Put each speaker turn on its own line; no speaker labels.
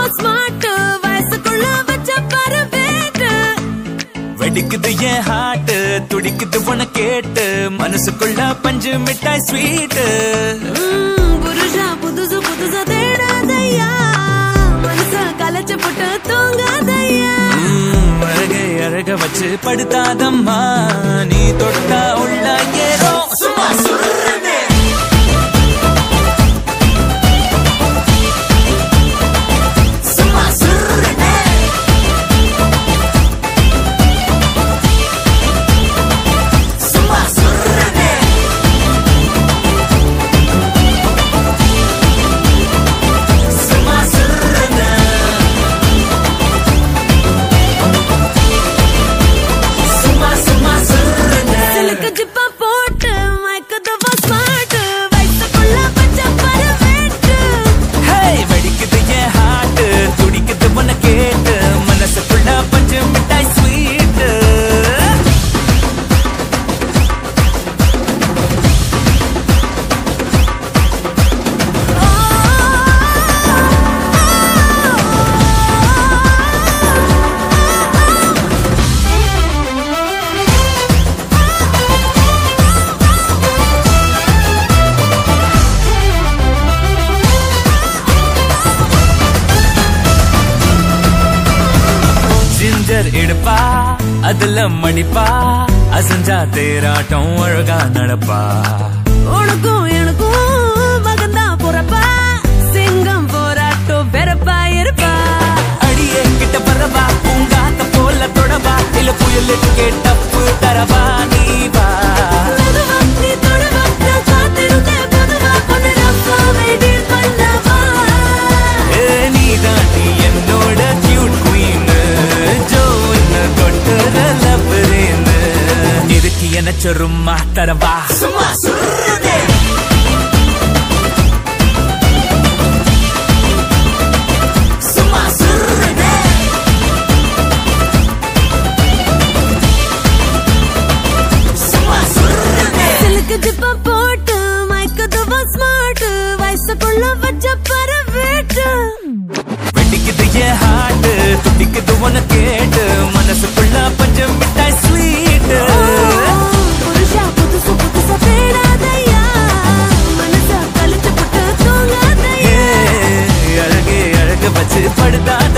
smart வயசுக்குள்ள வச்ச பாரு வேட்டு
வெடிக்குது என் ஹார்ட் துடிக்குது உன கேட்டு மனசுக்குள்ள பஞ்சு மிட்டாய் ஸ்வீட்
ம், புருஷா புதுசு புதுசா தேடாதையா மனச கலைச்சு போட்டு தூங்காதையா
அழகை அழக வச்சு படுத்தாதம்மா நீ தொட்டா உள்ள ஏறோ சும்மா சொல்றதே சும்மா சொல்றதே சும்மா சொல்றதே சும்மா சொல்றதே சும்மா சும்மா சொல்றதே
சிலுக்கு ஜிப்பா போட்டு மயக்குதவா ஸ்மார்ட் வயசுக்குள்ள வச்ச பாரு வேட்டு
ஹே வெடிக்குது என் ஹார்ட் துடிக்குது உன கேட்டு மனசுக்குள்ள பஞ்சு மிட்டாய் ஸ்வீட் ஜிஞ்சர் எடுப்பா அதுல மடிப்பா அசஞ்சா தேராட்டம் அழகா நடப்பா
உனக்கும் எனக்கும் மகந்தா பொறப்பா சிங்கம் போராட்டம் பெறப்பா இருப்பா
அடியே கிட்ட பரவா பூங்காத்த போல தொடவா இல்ல புயலுக்கு கேட்டப்பு தரவா நீ வா
மெதுவா நீ தொடுவா நான் காத்திருந்தேன் பொதுவா பொண்ணு ரப்பா வெயிட் பண்ணவா
ஏ, நீ தாண்டி என்னோட கியூட் குயின் ஜோ என்ன தொட்டுற லவ்ரேன்னு இதுக்கு என்ன சொருமா தரவா சும்மா சொல்றதே சும்மா சொல்றதே சும்மா சொல்றதே
சிலுக்கு ஜிப்பா போட்டு மயக்குதவா ஸ்மார்ட் வயசுக்குள்ள வச்ச பாரு வேட்டு
வெடிக்குது என் ஹார்ட் துடிக்குது உன கேட்டு மனசுக்குள்ள பஞ்சம் மிட்டாய் ஸ்வீட்
புருஷா புதுசு புதுசா தேடாதையா மனச கழிச்சு போட்டு தூங்காதையா
அழகே அழக வச்சு படுதாத